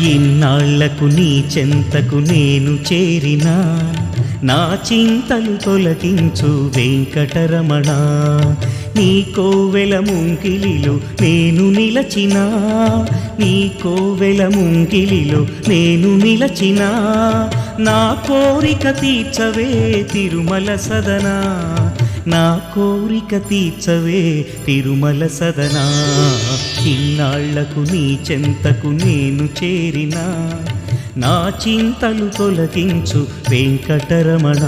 ఇన్నాళ్లకు నీ చెంతకు నేను చేరినా నా చింతలు తొలగించు వెంకటరమణ నీ కోవెల ముంగిలిలో నేను నిలచినా నీ కోవెల ముంగిలిలో నేను నిలచినా నా కోరిక తీర్చవే తిరుమల సదనా నా కోరిక తీర్చవే తిరుమల సదనా ఇన్నాళ్లకు నీ చెంతకు నేను చేరినా నా చింతలు తొలగించు వెంకటరమణ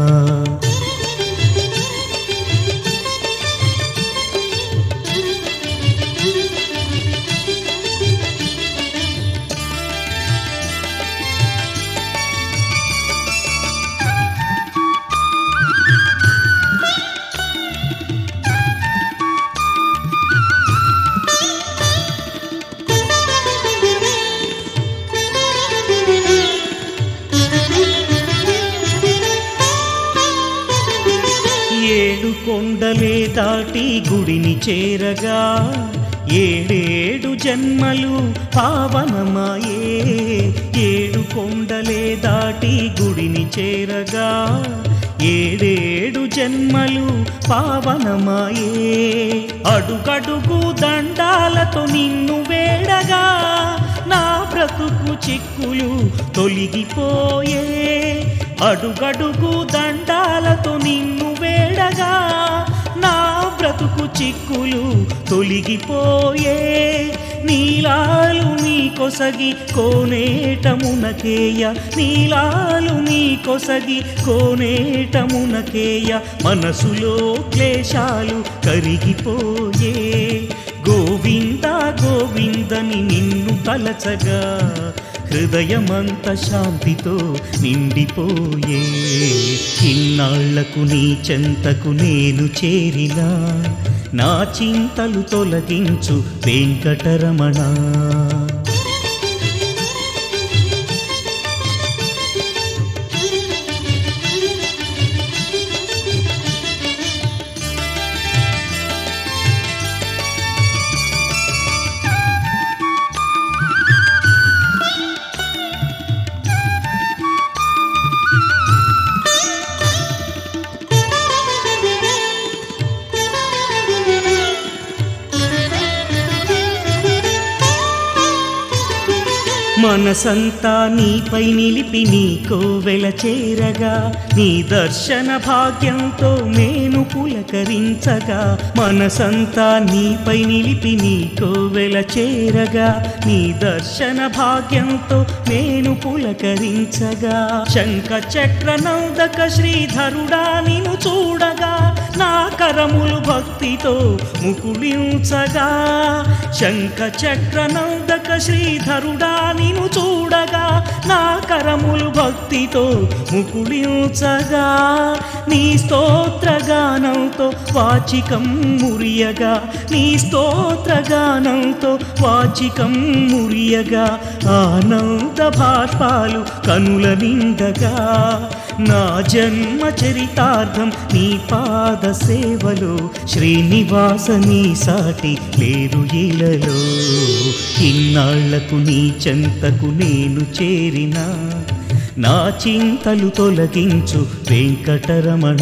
ఏడు కొండలే దాటి గుడిని చేరగా ఏడేడు జన్మలు పావనమాయే ఏడు కొండలే దాటి గుడిని చేరగా ఏడేడు జన్మలు పావనమాయే అడుగడుగు దండాలతో నిన్ను వేడగా నా బ్రతుకు చిక్కులు తొలగిపోయే అడుగడుగు దండాలతో నిన్ను వేడగా నా బ్రతుకు చిక్కులు తొలగిపోయే నీలాలు నీ కొసగి కోనేటమునకేయ నీలాలు నీ కొసగి కోనేటమునకేయ మనసులో క్లేశాలు కరిగిపోయే గోవింద గోవిందని నిన్ను తలచగా హృదయమంత శాంతితో నిండిపోయే ఇన్నాళ్లకు నీ చెంతకు నేను చేరినా నా చింతలు తొలగించు వెంకటరమణ మనసంతా నీపై నిలిపి నీ కోవెల చేరగా నీ దర్శన భాగ్యంతో నేను పులకరించగా మనసంతా నీపై నిలిపి నీ కోవెల చేరగా నీ దర్శన భాగ్యంతో నేను పులకరించగా శంఖ చక్ర నౌదక శ్రీధరుడా నిన్ను చూడగా నా కరములు భక్తితో ముకుళించగా శంఖ చక్ర నౌదక శ్రీధరుడా నిన్ను చూడగా నా కరములు భక్తితో ముకుళించగా నీ స్తోత్రగానంతో వాచికం మురియగా నీ స్తోత్రగానంతో వాచికం మురియగా ఆనంద భాష్పాలు కనుల నిండగా నా జన్మ చరితార్థం నీ పాద సేవలో శ్రీనివాస నీ సాటి లేరు ఇలలో ఇన్నాళ్లకు నీ చెంతకు నేను చేరినా నా చింతలు తొలగించు వెంకటరమణ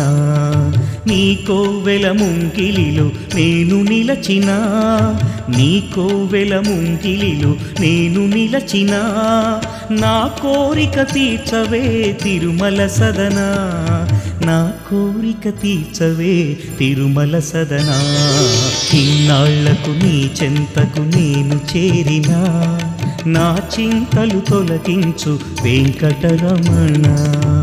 నీ కోవెల ముంగిలిలో నేను నిలచినా నీ కోవెల ముంగిలిలో నేను నిలచినా నా కోరిక తీర్చవే తిరుమల సదనా నా కోరిక తీర్చవే తిరుమల సదనా ఇన్నాళ్లకు నీ చెంతకు నేను చేరినా నా చింతలు తొలగించు వెంకటరమణ